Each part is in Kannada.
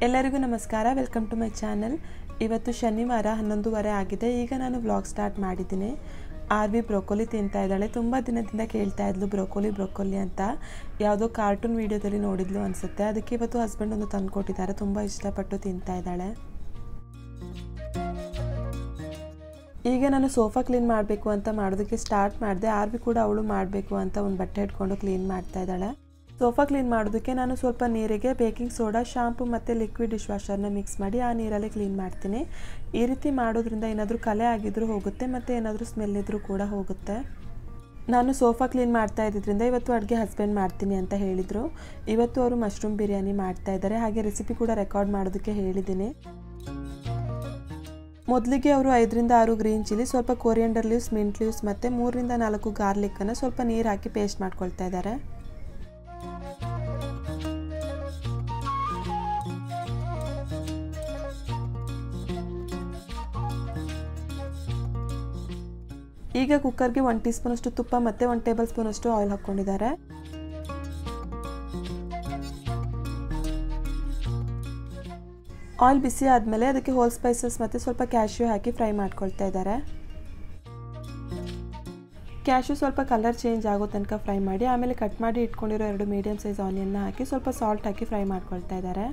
ಎಲ್ಲರಿಗೂ ನಮಸ್ಕಾರ ವೆಲ್ಕಮ್ ಟು ಮೈ ಚಾನಲ್ ಇವತ್ತು ಶನಿವಾರ ಹನ್ನೊಂದುವರೆ ಆಗಿದೆ ಈಗ ನಾನು ವ್ಲಾಗ್ ಸ್ಟಾರ್ಟ್ ಮಾಡಿದ್ದೀನಿ ಆರ್ ವಿ ಬ್ರೊಕೋಲಿ ತಿಂತಾ ಇದ್ದಾಳೆ ತುಂಬ ದಿನದಿಂದ ಕೇಳ್ತಾ ಇದ್ಲು ಬ್ರೊಕೋಲಿ ಬ್ರೊಕೋಲಿ ಅಂತ ಯಾವುದೋ ಕಾರ್ಟೂನ್ ವೀಡಿಯೋದಲ್ಲಿ ನೋಡಿದ್ಲು ಅನಿಸುತ್ತೆ ಅದಕ್ಕೆ ಇವತ್ತು ಹಸ್ಬೆಂಡ್ ಒಂದು ತಂದು ಕೊಟ್ಟಿದ್ದಾರೆ ತುಂಬ ಇಷ್ಟಪಟ್ಟು ತಿಂತಾ ಇದ್ದಾಳೆ ಈಗ ನಾನು ಸೋಫಾ ಕ್ಲೀನ್ ಮಾಡಬೇಕು ಅಂತ ಮಾಡೋದಕ್ಕೆ ಸ್ಟಾರ್ಟ್ ಮಾಡಿದೆ ಆರ್ ಬಿ ಕೂಡ ಅವಳು ಮಾಡಬೇಕು ಅಂತ ಒಂದು ಬಟ್ಟೆ ಇಟ್ಕೊಂಡು ಕ್ಲೀನ್ ಮಾಡ್ತಾ ಇದ್ದಾಳೆ ಸೋಫಾ ಕ್ಲೀನ್ ಮಾಡೋದಕ್ಕೆ ನಾನು ಸ್ವಲ್ಪ ನೀರಿಗೆ ಬೇಕಿಂಗ್ ಸೋಡಾ ಶಾಂಪು ಮತ್ತು ಲಿಕ್ವಿಡ್ ಡಿಶ್ ವಾಷರ್ನ ಮಿಕ್ಸ್ ಮಾಡಿ ಆ ನೀರಲ್ಲಿ ಕ್ಲೀನ್ ಮಾಡ್ತೀನಿ ಈ ರೀತಿ ಮಾಡೋದ್ರಿಂದ ಏನಾದರೂ ಕಲೆ ಆಗಿದ್ರೂ ಹೋಗುತ್ತೆ ಮತ್ತು ಏನಾದರೂ ಸ್ಮೆಲ್ ಇದ್ರೂ ಕೂಡ ಹೋಗುತ್ತೆ ನಾನು ಸೋಫಾ ಕ್ಲೀನ್ ಮಾಡ್ತಾ ಇದ್ದಿದ್ದರಿಂದ ಇವತ್ತು ಅಡುಗೆ ಹಸ್ಬೆಂಡ್ ಮಾಡ್ತೀನಿ ಅಂತ ಹೇಳಿದರು ಇವತ್ತು ಅವರು ಮಶ್ರೂಮ್ ಬಿರಿಯಾನಿ ಮಾಡ್ತಾ ಇದ್ದಾರೆ ಹಾಗೆ ರೆಸಿಪಿ ಕೂಡ ರೆಕಾರ್ಡ್ ಮಾಡೋದಕ್ಕೆ ಹೇಳಿದ್ದೀನಿ ಮೊದಲಿಗೆ ಅವರು ಐದರಿಂದ ಆರು ಗ್ರೀನ್ ಚಿಲ್ಲಿ ಸ್ವಲ್ಪ ಕೊರಿಯಂಡರ್ ಲೀವ್ಸ್ ಮಿಂಟ್ ಲೀವ್ಸ್ ಮತ್ತು ಮೂರರಿಂದ ನಾಲ್ಕು ಗಾರ್ಲಿಕ್ಕನ್ನು ಸ್ವಲ್ಪ ನೀರು ಹಾಕಿ ಪೇಸ್ಟ್ ಮಾಡ್ಕೊಳ್ತಾ ಇದ್ದಾರೆ ಈಗ ಕುಕ್ಕರ್ಗೆ ಒನ್ ಟೀ ಸ್ಪೂನಷ್ಟು ತುಪ್ಪ ಮತ್ತು ಒನ್ ಟೇಬಲ್ ಸ್ಪೂನಷ್ಟು ಆಯಿಲ್ ಹಾಕ್ಕೊಂಡಿದ್ದಾರೆ ಆಯಿಲ್ ಬಿಸಿ ಆದಮೇಲೆ ಅದಕ್ಕೆ ಹೋಲ್ ಸ್ಪೈಸಸ್ ಮತ್ತು ಸ್ವಲ್ಪ ಕ್ಯಾಶ್ಯೂ ಹಾಕಿ ಫ್ರೈ ಮಾಡ್ಕೊಳ್ತಾ ಇದ್ದಾರೆ ಕ್ಯಾಶ್ಯೂ ಸ್ವಲ್ಪ ಕಲರ್ ಚೇಂಜ್ ಆಗೋ ತನಕ ಫ್ರೈ ಮಾಡಿ ಆಮೇಲೆ ಕಟ್ ಮಾಡಿ ಇಟ್ಕೊಂಡಿರೋ ಎರಡು ಮೀಡಿಯಮ್ ಸೈಜ್ ಆನಿಯನ್ನ ಹಾಕಿ ಸ್ವಲ್ಪ ಸಾಲ್ಟ್ ಹಾಕಿ ಫ್ರೈ ಮಾಡ್ಕೊಳ್ತಾ ಇದ್ದಾರೆ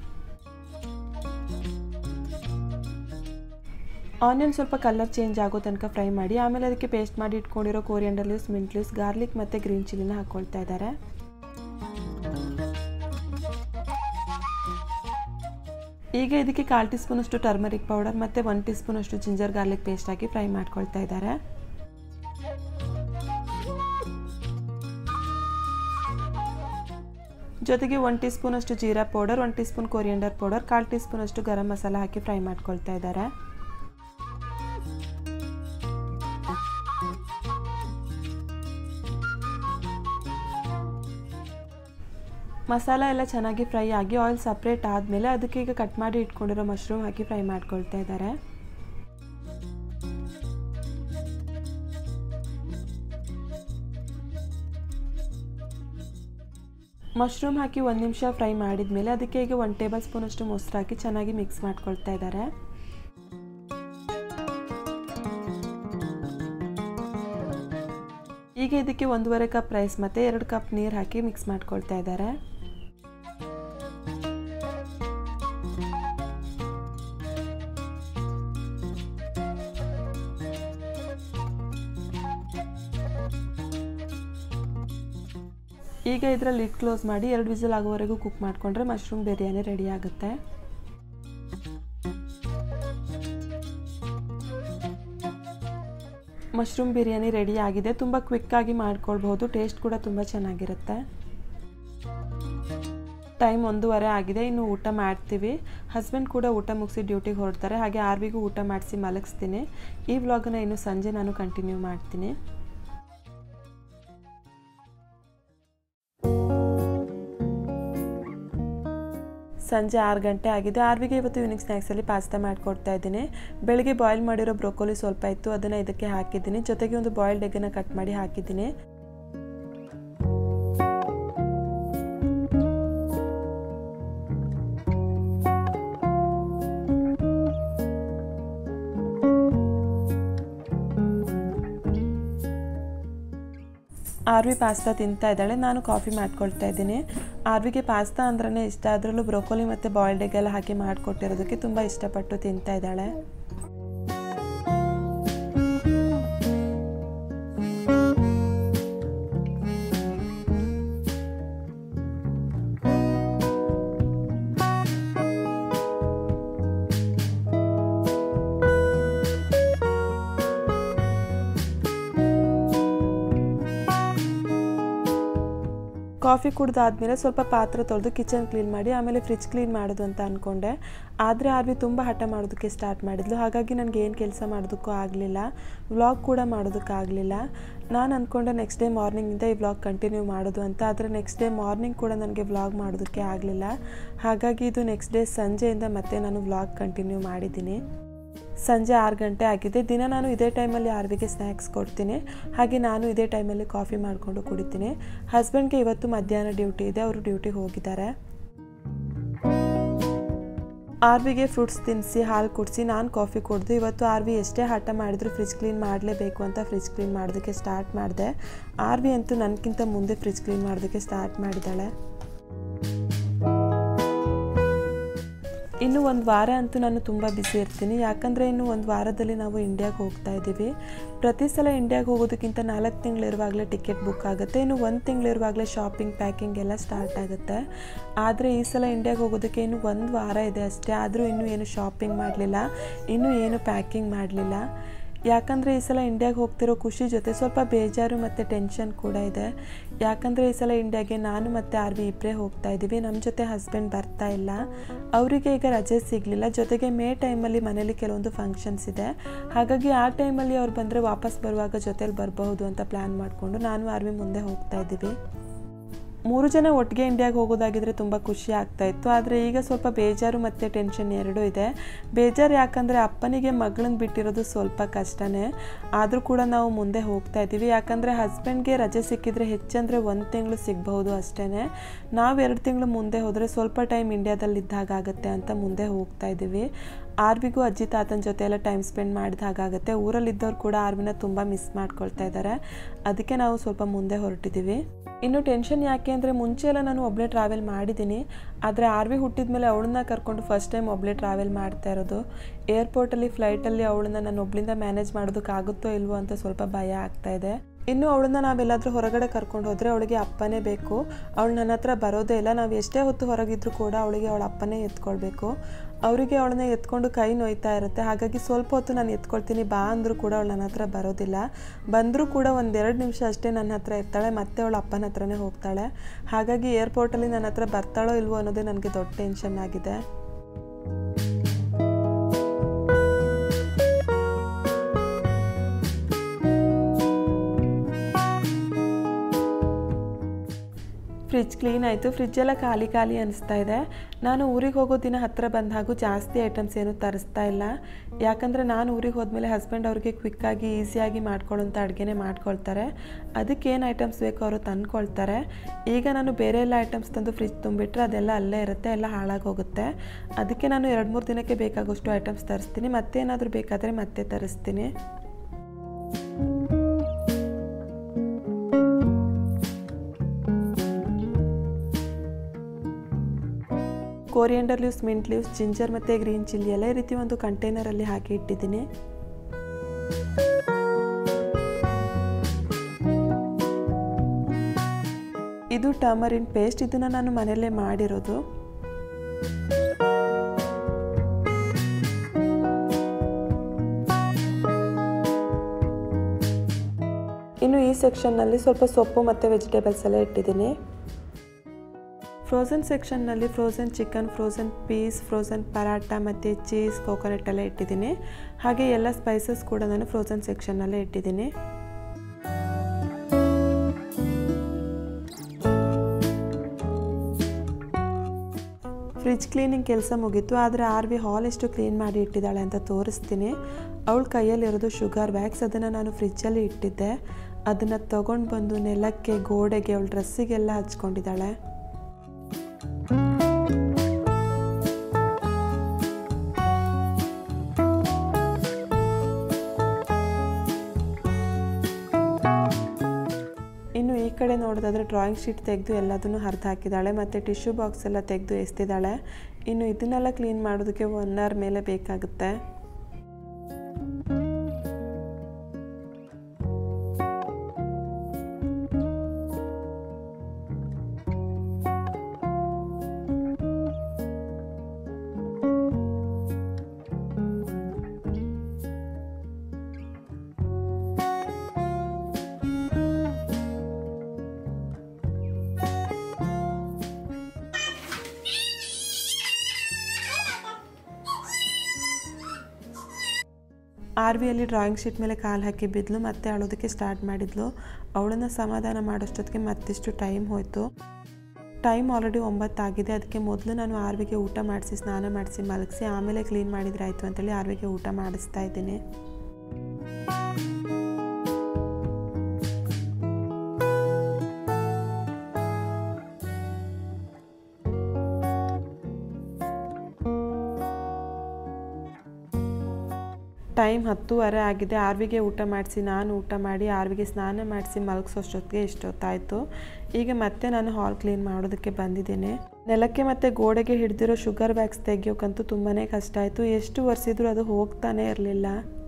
ಆನಿಯನ್ ಸ್ವಲ್ಪ ಕಲರ್ ಚೇಂಜ್ ಆಗೋ ತನಕ ಫ್ರೈ ಮಾಡಿ ಆಮೇಲೆ ಅದಕ್ಕೆ ಪೇಸ್ಟ್ ಮಾಡಿ ಇಟ್ಕೊಂಡಿರೋ coriander leaves mint leaves garlic ಮತ್ತು ಗ್ರೀನ್ ಚಿಲ್ಲಿನ ಹಾಕ್ಕೊಳ್ತಾ ಇದ್ದಾರೆ ಈಗ ಇದಕ್ಕೆ ಕಾಲು ಟೀ ಸ್ಪೂನಷ್ಟು ಟರ್ಮರಿಕ್ ಪೌಡರ್ ಮತ್ತು ಒನ್ ಟೀ ಸ್ಪೂನಷ್ಟು ಜಿಂಜರ್ ಗಾರ್ಲಿಕ್ ಪೇಸ್ಟ್ ಹಾಕಿ ಫ್ರೈ ಮಾಡ್ಕೊಳ್ತಾ ಇದ್ದಾರೆ ಜೊತೆಗೆ ಒನ್ ಟೀ ಸ್ಪೂನಷ್ಟು jeera powder one tea spoon coriander powder ಕಾಲು ಟೀ ಸ್ಪೂನಷ್ಟು ಗರಂ ಮಸಾಲ ಹಾಕಿ ಫ್ರೈ ಮಾಡ್ಕೊಳ್ತಾ ಇದ್ದಾರೆ ಮಸಾಲ ಎಲ್ಲ ಚೆನ್ನಾಗಿ ಫ್ರೈ ಆಗಿ ಆಯಿಲ್ ಸಪ್ರೇಟ್ ಆದಮೇಲೆ ಅದಕ್ಕೆ ಈಗ ಕಟ್ ಮಾಡಿ ಇಟ್ಕೊಂಡಿರೋ ಮಶ್ರೂಮ್ ಹಾಕಿ ಫ್ರೈ ಮಾಡ್ಕೊಳ್ತಾ ಇದ್ದಾರೆ ಮಶ್ರೂಮ್ ಹಾಕಿ ಒಂದು ನಿಮಿಷ ಫ್ರೈ ಮಾಡಿದ ಮೇಲೆ ಅದಕ್ಕೆ ಈಗ ಒನ್ ಟೇಬಲ್ ಸ್ಪೂನಷ್ಟು ಮೊಸರು ಹಾಕಿ ಚೆನ್ನಾಗಿ ಮಿಕ್ಸ್ ಮಾಡ್ಕೊಳ್ತಾ ಇದ್ದಾರೆ ಈಗ ಇದಕ್ಕೆ ಒಂದೂವರೆ ಕಪ್ ರೈಸ್ ಮತ್ತು ಎರಡು ಕಪ್ ನೀರು ಹಾಕಿ ಮಿಕ್ಸ್ ಮಾಡ್ಕೊಳ್ತಾ ಇದ್ದಾರೆ ಈಗ ಇದರಲ್ಲಿ ಲಿಡ್ ಕ್ಲೋಸ್ ಮಾಡಿ ಎರಡು ವಿಸಿಲ್ ಆಗೋವರೆಗೂ ಕುಕ್ ಮಾಡಿಕೊಂಡ್ರೆ ಮಶ್ರೂಮ್ ಬಿರಿಯಾನಿ ರೆಡಿ ಆಗುತ್ತೆ ಮಶ್ರೂಮ್ ಬಿರಿಯಾನಿ ರೆಡಿ ಆಗಿದೆ ತುಂಬ ಕ್ವಿಕ್ಕಾಗಿ ಮಾಡ್ಕೊಳ್ಬಹುದು ಟೇಸ್ಟ್ ಕೂಡ ತುಂಬ ಚೆನ್ನಾಗಿರುತ್ತೆ ಟೈಮ್ ಒಂದೂವರೆ ಆಗಿದೆ ಇನ್ನು ಊಟ ಮಾಡ್ತೀವಿ ಹಸ್ಬೆಂಡ್ ಕೂಡ ಊಟ ಮುಗಿಸಿ ಡ್ಯೂಟಿಗೆ ಹೊರಡ್ತಾರೆ ಹಾಗೆ ಆರ್ವಿಗೂ ಊಟ ಮಾಡಿಸಿ ಮಲಗಿಸ್ತೀನಿ ಈ ವ್ಲಾಗನ್ನ ಇನ್ನು ಸಂಜೆ ನಾನು ಕಂಟಿನ್ಯೂ ಮಾಡ್ತೀನಿ ಸಂಜೆ ಆರು ಗಂಟೆ ಆಗಿದೆ ಆರ್ವಿಗೆ ಇವತ್ತು ಈವ್ನಿಂಗ್ ಸ್ನ್ಯಾಕ್ಸಲ್ಲಿ ಪಾಸ್ತಾ ಮಾಡಿಕೊಡ್ತಾ ಇದ್ದೀನಿ ಬೆಳಿಗ್ಗೆ ಬಾಯ್ಲ್ ಮಾಡಿರೋ ಬ್ರೊಕೋಲಿ ಸ್ವಲ್ಪ ಇತ್ತು ಅದನ್ನು ಇದಕ್ಕೆ ಹಾಕಿದ್ದೀನಿ ಜೊತೆಗೆ ಒಂದು ಬಾಯ್ಲ್ಡ್ ಎಗ್ಗನ್ನು ಕಟ್ ಮಾಡಿ ಹಾಕಿದ್ದೀನಿ ಆರ್ವಿ ಪಾಸ್ತಾ ತಿಂತಾ ಇದ್ದಾಳೆ ನಾನು ಕಾಫಿ ಮಾಡ್ಕೊಳ್ತಾ ಇದ್ದೀನಿ ಆರ್ವಿಗೆ ಪಾಸ್ತಾ ಅಂದ್ರೇ ಇಷ್ಟ ಅದರಲ್ಲೂ ಬ್ರೊಕೋಲಿ ಮತ್ತು ಬಾಯ್ಲ್ಡ್ ಎಗ್ ಎಲ್ಲ ಹಾಕಿ ಮಾಡಿಕೊಟ್ಟಿರೋದಕ್ಕೆ ತುಂಬ ಇಷ್ಟಪಟ್ಟು ತಿಂತಾ ಇದ್ದಾಳೆ ಕಾಫಿ ಕುಡ್ದಾದ್ಮೇಲೆ ಸ್ವಲ್ಪ ಪಾತ್ರೆ ತೊಳೆದು ಕಿಚನ್ ಕ್ಲೀನ್ ಮಾಡಿ ಆಮೇಲೆ ಫ್ರಿಜ್ ಕ್ಲೀನ್ ಮಾಡೋದು ಅಂತ ಅಂದ್ಕೊಂಡೆ ಆದರೆ ಆರ್ವಿ ತುಂಬ ಹಠ ಮಾಡೋದಕ್ಕೆ ಸ್ಟಾರ್ಟ್ ಮಾಡಿದ್ಲು ಹಾಗಾಗಿ ನನಗೆ ಏನು ಕೆಲಸ ಮಾಡೋದಕ್ಕೂ ಆಗಲಿಲ್ಲ ವ್ಲಾಗ್ ಕೂಡ ಮಾಡೋದಕ್ಕಾಗಲಿಲ್ಲ ನಾನು ಅಂದ್ಕೊಂಡೆ ನೆಕ್ಸ್ಟ್ ಡೇ ಮಾರ್ನಿಂಗಿಂದ ಈ ವ್ಲಾಗ್ ಕಂಟಿನ್ಯೂ ಮಾಡೋದು ಅಂತ ಆದರೆ ನೆಕ್ಸ್ಟ್ ಡೇ ಮಾರ್ನಿಂಗ್ ಕೂಡ ನನಗೆ ವ್ಲಾಗ್ ಮಾಡೋದಕ್ಕೆ ಆಗಲಿಲ್ಲ ಹಾಗಾಗಿ ಇದು ನೆಕ್ಸ್ಟ್ ಡೇ ಸಂಜೆಯಿಂದ ಮತ್ತೆ ನಾನು ವ್ಲಾಗ್ ಕಂಟಿನ್ಯೂ ಮಾಡಿದ್ದೀನಿ ಸಂಜೆ ಆರು ಗಂಟೆ ಆಗಿದೆ ದಿನ ನಾನು ಇದೇ ಟೈಮಲ್ಲಿ ಆರ್ವಿಗೆ ಸ್ನ್ಯಾಕ್ಸ್ ಕೊಡ್ತೀನಿ ಹಾಗೆ ನಾನು ಇದೇ ಟೈಮಲ್ಲಿ ಕಾಫಿ ಮಾಡಿಕೊಂಡು ಕುಡಿತೀನಿ ಹಸ್ಬೆಂಡ್ಗೆ ಇವತ್ತು ಮಧ್ಯಾಹ್ನ ಡ್ಯೂಟಿ ಇದೆ ಅವರು ಡ್ಯೂಟಿಗೆ ಹೋಗಿದ್ದಾರೆ ಆರ್ವಿಗೆ ಫ್ರೂಟ್ಸ್ ತಿನ್ನಿಸಿ ಹಾಲು ಕುಡಿಸಿ ನಾನು ಕಾಫಿ ಕುಡ್ದು ಇವತ್ತು ಆರ್ವಿ ಎಷ್ಟೇ ಹಠ ಮಾಡಿದ್ರು ಫ್ರಿಜ್ ಕ್ಲೀನ್ ಮಾಡಲೇಬೇಕು ಅಂತ ಫ್ರಿಜ್ ಕ್ಲೀನ್ ಮಾಡೋದಕ್ಕೆ ಸ್ಟಾರ್ಟ್ ಮಾಡಿದೆ ಆರ್ವಿ ಅಂತೂ ನನಗಿಂತ ಮುಂದೆ ಫ್ರಿಜ್ ಕ್ಲೀನ್ ಮಾಡೋದಕ್ಕೆ ಸ್ಟಾರ್ಟ್ ಮಾಡಿದ್ದಾಳೆ ಇನ್ನು ಒಂದು ವಾರ ಅಂತೂ ನಾನು ತುಂಬ ಬ್ಯುಸಿ ಇರ್ತೀನಿ ಯಾಕಂದರೆ ಇನ್ನು ಒಂದು ವಾರದಲ್ಲಿ ನಾವು ಇಂಡಿಯಾಗೆ ಹೋಗ್ತಾ ಇದ್ದೀವಿ ಪ್ರತಿ ಸಲ ಇಂಡಿಯಾಗೆ ಹೋಗೋದಕ್ಕಿಂತ ನಾಲ್ಕು ತಿಂಗಳಿರುವಾಗಲೇ ಟಿಕೆಟ್ ಬುಕ್ ಆಗುತ್ತೆ ಇನ್ನು ಒಂದು ತಿಂಗಳಿರುವಾಗಲೇ ಶಾಪಿಂಗ್ ಪ್ಯಾಕಿಂಗ್ ಎಲ್ಲ ಸ್ಟಾರ್ಟ್ ಆಗುತ್ತೆ ಆದರೆ ಈ ಸಲ ಇಂಡಿಯಾಗೆ ಹೋಗೋದಕ್ಕೆ ಇನ್ನು ಒಂದು ವಾರ ಇದೆ ಅಷ್ಟೇ ಆದರೂ ಇನ್ನೂ ಏನು ಶಾಪಿಂಗ್ ಮಾಡಲಿಲ್ಲ ಇನ್ನೂ ಏನು ಪ್ಯಾಕಿಂಗ್ ಮಾಡಲಿಲ್ಲ ಯಾಕಂದರೆ ಈ ಸಲ ಇಂಡಿಯಾಗೆ ಹೋಗ್ತಿರೋ ಖುಷಿ ಜೊತೆ ಸ್ವಲ್ಪ ಬೇಜಾರು ಮತ್ತು ಟೆನ್ಷನ್ ಕೂಡ ಇದೆ ಯಾಕಂದರೆ ಈ ಸಲ ಇಂಡಿಯಾಗೆ ನಾನು ಮತ್ತು ಆರ್ ವಿ ಇಬ್ಬರೇ ಹೋಗ್ತಾ ಇದ್ದೀವಿ ನಮ್ಮ ಜೊತೆ ಹಸ್ಬೆಂಡ್ ಬರ್ತಾ ಇಲ್ಲ ಅವರಿಗೆ ಈಗ ರಜೆ ಸಿಗಲಿಲ್ಲ ಜೊತೆಗೆ ಮೇ ಟೈಮಲ್ಲಿ ಮನೇಲಿ ಕೆಲವೊಂದು ಫಂಕ್ಷನ್ಸ್ ಇದೆ ಹಾಗಾಗಿ ಆ ಟೈಮಲ್ಲಿ ಅವ್ರು ಬಂದರೆ ವಾಪಸ್ ಬರುವಾಗ ಜೊತೇಲಿ ಬರಬಹುದು ಅಂತ ಪ್ಲ್ಯಾನ್ ಮಾಡಿಕೊಂಡು ನಾನು ಆರ್ ವಿ ಮುಂದೆ ಹೋಗ್ತಾ ಇದ್ದೀವಿ ಮೂರು ಜನ ಒಟ್ಟಿಗೆ ಇಂಡಿಯಾಗೆ ಹೋಗೋದಾಗಿದ್ರೆ ತುಂಬ ಖುಷಿ ಆಗ್ತಾ ಇತ್ತು ಆದರೆ ಈಗ ಸ್ವಲ್ಪ ಬೇಜಾರು ಮತ್ತು ಟೆನ್ಷನ್ ಎರಡೂ ಇದೆ ಬೇಜಾರು ಯಾಕಂದರೆ ಅಪ್ಪನಿಗೆ ಮಗಳನ್ನ ಬಿಟ್ಟಿರೋದು ಸ್ವಲ್ಪ ಕಷ್ಟನೇ ಆದರೂ ಕೂಡ ನಾವು ಮುಂದೆ ಹೋಗ್ತಾ ಇದ್ದೀವಿ ಯಾಕಂದರೆ ಹಸ್ಬೆಂಡ್ಗೆ ರಜೆ ಸಿಕ್ಕಿದ್ರೆ ಹೆಚ್ಚಂದರೆ ಒಂದು ತಿಂಗಳು ಸಿಗಬಹುದು ಅಷ್ಟೇ ನಾವು ಎರಡು ತಿಂಗಳು ಮುಂದೆ ಹೋದರೆ ಸ್ವಲ್ಪ ಟೈಮ್ ಇಂಡಿಯಾದಲ್ಲಿ ಇದ್ದಾಗ ಆಗುತ್ತೆ ಅಂತ ಮುಂದೆ ಹೋಗ್ತಾ ಇದ್ದೀವಿ ಆರ್ವಿಗೂ ಅಜ್ಜಿ ತಾತನ ಜೊತೆ ಎಲ್ಲ ಟೈಮ್ ಸ್ಪೆಂಡ್ ಮಾಡಿದ ಹಾಗಾಗುತ್ತೆ ಊರಲ್ಲಿದ್ದವ್ರು ಕೂಡ ಆರ್ವಿನ ತುಂಬ ಮಿಸ್ ಮಾಡ್ಕೊಳ್ತಾ ಇದ್ದಾರೆ ಅದಕ್ಕೆ ನಾವು ಸ್ವಲ್ಪ ಮುಂದೆ ಹೊರಟಿದ್ದೀವಿ ಇನ್ನು ಟೆನ್ಷನ್ ಯಾಕೆ ಅಂದರೆ ಮುಂಚೆ ಎಲ್ಲ ನಾನು ಒಬ್ಬಳೇ ಟ್ರಾವೆಲ್ ಮಾಡಿದ್ದೀನಿ ಆದರೆ ಆರ್ ವಿ ಹುಟ್ಟಿದ ಮೇಲೆ ಅವಳನ್ನ ಕರ್ಕೊಂಡು ಫಸ್ಟ್ ಟೈಮ್ ಒಬ್ಬಳೇ ಟ್ರಾವೆಲ್ ಮಾಡ್ತಾ ಇರೋದು ಏರ್ಪೋರ್ಟಲ್ಲಿ ಫ್ಲೈಟಲ್ಲಿ ಅವಳನ್ನ ನಾನು ಒಬ್ಳಿಂದ ಮ್ಯಾನೇಜ್ ಮಾಡೋದಕ್ಕಾಗುತ್ತೋ ಇಲ್ವೋ ಅಂತ ಸ್ವಲ್ಪ ಭಯ ಆಗ್ತಾ ಇದೆ ಇನ್ನು ಅವಳನ್ನ ನಾವೆಲ್ಲಾದರೂ ಹೊರಗಡೆ ಕರ್ಕೊಂಡು ಹೋದರೆ ಅವಳಿಗೆ ಅಪ್ಪನೇ ಬೇಕು ಅವಳು ನನ್ನ ಹತ್ರ ಬರೋದೇ ಇಲ್ಲ ನಾವು ಎಷ್ಟೇ ಹೊತ್ತು ಹೊರಗಿದ್ರೂ ಕೂಡ ಅವಳಿಗೆ ಅವಳ ಅಪ್ಪನೇ ಎತ್ಕೊಳ್ಬೇಕು ಅವರಿಗೆ ಅವಳನ್ನ ಎತ್ಕೊಂಡು ಕೈ ನೋಯ್ತಾ ಇರುತ್ತೆ ಹಾಗಾಗಿ ಸ್ವಲ್ಪ ಹೊತ್ತು ನಾನು ಎತ್ಕೊಳ್ತೀನಿ ಬಾ ಅಂದರೂ ಕೂಡ ಅವಳು ನನ್ನ ಹತ್ರ ಬರೋದಿಲ್ಲ ಬಂದರೂ ಕೂಡ ಒಂದೆರಡು ನಿಮಿಷ ಅಷ್ಟೇ ನನ್ನ ಹತ್ರ ಇರ್ತಾಳೆ ಮತ್ತೆ ಅವಳ ಅಪ್ಪನ ಹತ್ರನೇ ಹೋಗ್ತಾಳೆ ಹಾಗಾಗಿ ಏರ್ಪೋರ್ಟಲ್ಲಿ ನನ್ನ ಹತ್ರ ಬರ್ತಾಳೋ ಇಲ್ವೋ ಅನ್ನೋದೇ ನನಗೆ ದೊಡ್ಡ ಟೆನ್ಷನ್ ಆಗಿದೆ ಫ್ರಿಜ್ ಕ್ಲೀನ್ ಆಯಿತು ಫ್ರಿಜ್ಜೆಲ್ಲ ಖಾಲಿ ಖಾಲಿ ಅನಿಸ್ತಾ ಇದೆ ನಾನು ಊರಿಗೆ ಹೋಗೋ ದಿನ ಹತ್ತಿರ ಬಂದ ಹಾಗೂ ಜಾಸ್ತಿ ಐಟಮ್ಸ್ ಏನು ತರಿಸ್ತಾ ಇಲ್ಲ ಯಾಕಂದರೆ ನಾನು ಊರಿಗೆ ಹೋದ್ಮೇಲೆ ಹಸ್ಬೆಂಡ್ ಅವ್ರಿಗೆ ಕ್ವಿಕ್ಕಾಗಿ ಈಸಿಯಾಗಿ ಮಾಡ್ಕೊಳ್ಳೋಂಥ ಅಡುಗೆನೇ ಮಾಡ್ಕೊಳ್ತಾರೆ ಅದಕ್ಕೆ ಏನು ಐಟಮ್ಸ್ ಬೇಕೋ ಅವರು ತಂದ್ಕೊಳ್ತಾರೆ ಈಗ ನಾನು ಬೇರೆ ಎಲ್ಲ ಐಟಮ್ಸ್ ತಂದು ಫ್ರಿಜ್ ತುಂಬಿಟ್ರೆ ಅದೆಲ್ಲ ಅಲ್ಲೇ ಇರುತ್ತೆ ಎಲ್ಲ ಹಾಳಾಗೋಗುತ್ತೆ ಅದಕ್ಕೆ ನಾನು ಎರಡು ಮೂರು ದಿನಕ್ಕೆ ಬೇಕಾಗೋಷ್ಟು ಐಟಮ್ಸ್ ತರಿಸ್ತೀನಿ ಮತ್ತೇನಾದರೂ ಬೇಕಾದರೆ ಮತ್ತೆ ತರಿಸ್ತೀನಿ coriander leaves mint leaves ginger ಮತ್ತು ಗ್ರೀನ್ ಚಿಲ್ಲಿ ಎಲ್ಲ ಈ ರೀತಿ ಒಂದು ಕಂಟೈನರಲ್ಲಿ ಹಾಕಿ ಇಟ್ಟಿದ್ದೀನಿ ಇದು ಟಮರಿನ್ ಪೇಸ್ಟ್ ಇದನ್ನು ನಾನು ಮನೆಯಲ್ಲೇ ಮಾಡಿರೋದು ಇನ್ನು ಈ ಸೆಕ್ಷನ್ನಲ್ಲಿ ಸ್ವಲ್ಪ ಸೊಪ್ಪು ಮತ್ತು ವೆಜಿಟೇಬಲ್ಸ್ ಎಲ್ಲ ಇಟ್ಟಿದ್ದೀನಿ ಫ್ರೋಝನ್ ಸೆಕ್ಷನ್ನಲ್ಲಿ frozen chicken frozen peas frozen paratha ಮತ್ತು ಚೀಸ್ ಕೋಕೋನಟ್ ಎಲ್ಲ ಇಟ್ಟಿದ್ದೀನಿ ಹಾಗೆ ಎಲ್ಲ ಸ್ಪೈಸಸ್ ಕೂಡ ನಾನು ಫ್ರೋಝನ್ ಸೆಕ್ಷನ್ನಲ್ಲೇ ಇಟ್ಟಿದ್ದೀನಿ ಫ್ರಿಜ್ ಕ್ಲೀನಿಂಗ್ ಕೆಲಸ ಮುಗೀತು ಆದರೆ ಆರ್ ವಿ ಹಾಲ್ ಎಷ್ಟು ಕ್ಲೀನ್ ಮಾಡಿ ಇಟ್ಟಿದ್ದಾಳೆ ಅಂತ ತೋರಿಸ್ತೀನಿ ಅವಳ ಕೈಯಲ್ಲಿರೋದು ಶುಗರ್ ವ್ಯಾಕ್ಸ್ ಅದನ್ನು ನಾನು ಫ್ರಿಜ್ಜಲ್ಲಿ ಇಟ್ಟಿದ್ದೆ ಅದನ್ನು ತೊಗೊಂಡು ಬಂದು ನೆಲಕ್ಕೆ ಗೋಡೆಗೆ ಅವಳ ಡ್ರೆಸ್ಸಿಗೆಲ್ಲ ಹಚ್ಕೊಂಡಿದ್ದಾಳೆ ಇನ್ನು ಈ ಕಡೆ ನೋಡೋದಾದ್ರೆ ಡ್ರಾಯಿಂಗ್ ಶೀಟ್ ತೆಗೆದು ಎಲ್ಲದನ್ನು ಹರಿದು ಹಾಕಿದ್ದಾಳೆ ಮತ್ತು ಟಿಶ್ಯೂ ಬಾಕ್ಸ್ ಎಲ್ಲ ತೆಗೆದು ಎಸ್ತಿದ್ದಾಳೆ ಇನ್ನು ಇದನ್ನೆಲ್ಲ ಕ್ಲೀನ್ ಮಾಡೋದಕ್ಕೆ ಒನ್ ಅವರ್ ಮೇಲೆ ಬೇಕಾಗುತ್ತೆ ಆರ್ ವಿಯಲ್ಲಿ ಡ್ರಾಯಿಂಗ್ ಶೀಟ್ ಮೇಲೆ ಕಾಲು ಹಾಕಿ ಬಿದ್ಲು ಮತ್ತೆ ಅಳೋದಕ್ಕೆ ಸ್ಟಾರ್ಟ್ ಮಾಡಿದ್ಲು ಅವಳನ್ನು ಸಮಾಧಾನ ಮಾಡೋಷ್ಟೊತ್ತಿಗೆ ಮತ್ತಿಷ್ಟು ಟೈಮ್ ಹೋಯಿತು ಟೈಮ್ ಆಲ್ರೆಡಿ ಒಂಬತ್ತಾಗಿದೆ ಅದಕ್ಕೆ ಮೊದಲು ನಾನು ಆರ್ವಿಗೆ ಊಟ ಮಾಡಿಸಿ ಸ್ನಾನ ಮಾಡಿಸಿ ಮಲಗಿಸಿ ಆಮೇಲೆ ಕ್ಲೀನ್ ಮಾಡಿದ್ರೆ ಆಯಿತು ಅಂತೇಳಿ ಆರ್ವಿಗೆ ಊಟ ಮಾಡಿಸ್ತಾ ಇದ್ದೀನಿ ಟೈಮ್ ಹತ್ತೂವರೆ ಆಗಿದೆ ಆರ್ವಿಗೆ ಊಟ ಮಾಡಿಸಿ ನಾನು ಊಟ ಮಾಡಿ ಆರ್ವಿಗೆ ಸ್ನಾನ ಮಾಡಿಸಿ ಮಲಗಿಸೋಷ್ಟೊತ್ತಿಗೆ ಇಷ್ಟೊತ್ತಾಯಿತು ಈಗ ಮತ್ತೆ ನಾನು ಹಾಲ್ ಕ್ಲೀನ್ ಮಾಡೋದಕ್ಕೆ ಬಂದಿದ್ದೇನೆ ನೆಲಕ್ಕೆ ಮತ್ತು ಗೋಡೆಗೆ ಹಿಡಿದಿರೋ ಶುಗರ್ ವ್ಯಾಕ್ಸ್ ತೆಗಿಯೋಕ್ಕಂತೂ ತುಂಬಾ ಕಷ್ಟ ಆಯಿತು ಎಷ್ಟು ಒರೆಸಿದ್ರು ಅದು ಹೋಗ್ತಾನೆ ಇರಲಿಲ್ಲ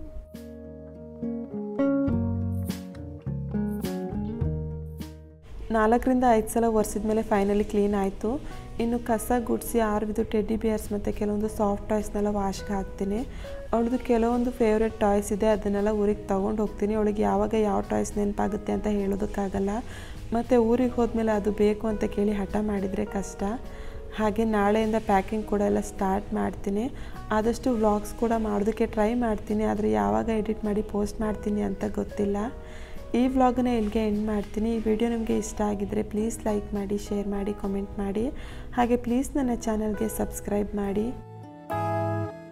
ನಾಲ್ಕರಿಂದ ಐದು ಸಲ ಒರೆಸಿದ ಮೇಲೆ ಫೈನಲಿ ಕ್ಲೀನ್ ಆಯಿತು ಇನ್ನು ಕಸ ಗುಡಿಸಿ ಆರ್ವಿದು ಟೆಡ್ಡಿ ಬಿಯರ್ಸ್ ಮತ್ತು ಕೆಲವೊಂದು ಸಾಫ್ಟ್ ಟಾಯ್ಸ್ನೆಲ್ಲ ವಾಶ್ಗೆ ಹಾಕ್ತೀನಿ ಅವಳದು ಕೆಲವೊಂದು ಫೇವ್ರೆಟ್ ಟಾಯ್ಸ್ ಇದೆ ಅದನ್ನೆಲ್ಲ ಊರಿಗೆ ತೊಗೊಂಡು ಹೋಗ್ತೀನಿ ಅವಳಿಗೆ ಯಾವಾಗ ಯಾವ ಟಾಯ್ಸ್ ನೆನಪಾಗುತ್ತೆ ಅಂತ ಹೇಳೋದಕ್ಕಾಗಲ್ಲ ಮತ್ತು ಊರಿಗೆ ಹೋದ್ಮೇಲೆ ಅದು ಬೇಕು ಅಂತ ಕೇಳಿ ಹಠ ಮಾಡಿದರೆ ಕಷ್ಟ ಹಾಗೆ ನಾಳೆಯಿಂದ ಪ್ಯಾಕಿಂಗ್ ಕೂಡ ಎಲ್ಲ ಸ್ಟಾರ್ಟ್ ಮಾಡ್ತೀನಿ ಆದಷ್ಟು ವ್ಲಾಗ್ಸ್ ಕೂಡ ಮಾಡೋದಕ್ಕೆ ಟ್ರೈ ಮಾಡ್ತೀನಿ ಆದರೆ ಯಾವಾಗ ಎಡಿಟ್ ಮಾಡಿ ಪೋಸ್ಟ್ ಮಾಡ್ತೀನಿ ಅಂತ ಗೊತ್ತಿಲ್ಲ ಈ ವ್ಲಾಗನ್ನ ಇಲ್ಲಿಗೆ ಎಂಡ್ ಮಾಡ್ತೀನಿ ಈ ವಿಡಿಯೋ ನಿಮಗೆ ಇಷ್ಟ ಆಗಿದ್ದರೆ ಪ್ಲೀಸ್ ಲೈಕ್ ಮಾಡಿ ಶೇರ್ ಮಾಡಿ ಕಾಮೆಂಟ್ ಮಾಡಿ ಹಾಗೆ ಪ್ಲೀಸ್ ನನ್ನ ಚಾನಲ್ಗೆ ಸಬ್ಸ್ಕ್ರೈಬ್ ಮಾಡಿ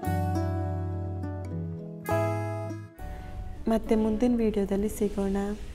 ಮತ್ತೆ ಮುಂದಿನ ವಿಡಿಯೋದಲ್ಲಿ ಸಿಗೋಣ